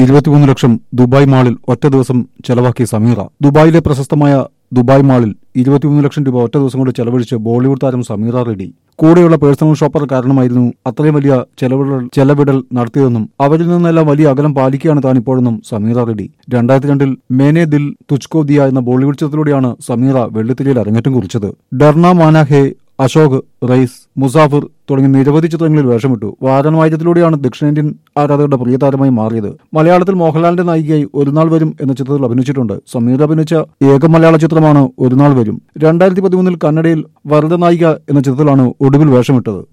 ഇരുപത്തിമൂന്ന് ലക്ഷം ദുബായ് മാളിൽ ഒറ്റ ദിവസം ചെലവാക്കിയ സമീറ ദുബായിലെ പ്രശസ്തമായ ദുബായ് മാളിൽ ഇരുപത്തിമൂന്ന് ലക്ഷം രൂപ ഒറ്റ ദിവസം കൊണ്ട് ചെലവഴിച്ച് ബോളിവുഡ് താരം സമീറ റെഡ്ഡി കൂടെയുള്ള പേഴ്സണൽ ഷോപ്പർ കാരണമായിരുന്നു അത്രയും വലിയ ചെലവിടൽ ചെലവിടൽ നടത്തിയതെന്നും അവരിൽ നിന്നെല്ലാം വലിയ അകലം പാലിക്കുകയാണ് താൻ ഇപ്പോഴെന്നും സമീറ റെഡ്ഡി രണ്ടായിരത്തി രണ്ടിൽ മേനെ ദിൽ തുച്ച്കോ ദിയ എന്ന ബോളിവുഡ് ചിത്രത്തിലൂടെയാണ് സമീറ വെള്ളിത്തിരിയിൽ അരങ്ങേറ്റം കുറിച്ചത് ഡർണ മാനാഹെ അശോക് റൈസ് മുസാഫിർ തുടങ്ങിയ നിരവധി ചിത്രങ്ങളിൽ വേഷമിട്ടു വാരണവായുധത്തിലൂടെയാണ് ദക്ഷിണേന്ത്യൻ ആരാധകരുടെ പ്രിയ താരമായി മാറിയത് മലയാളത്തിൽ മോഹൻലാലിന്റെ നായികയായി ഒരു നാൾ വരും എന്ന ചിത്രത്തിൽ അഭിനയിച്ചിട്ടുണ്ട് സമീർ അഭിനയിച്ച ഏക മലയാള ചിത്രമാണ് ഒരു നാൾ വരും രണ്ടായിരത്തി പതിമൂന്നിൽ കന്നഡയിൽ വരദ നായിക എന്ന ചിത്രത്തിലാണ് ഒടുവിൽ വേഷമിട്ടത്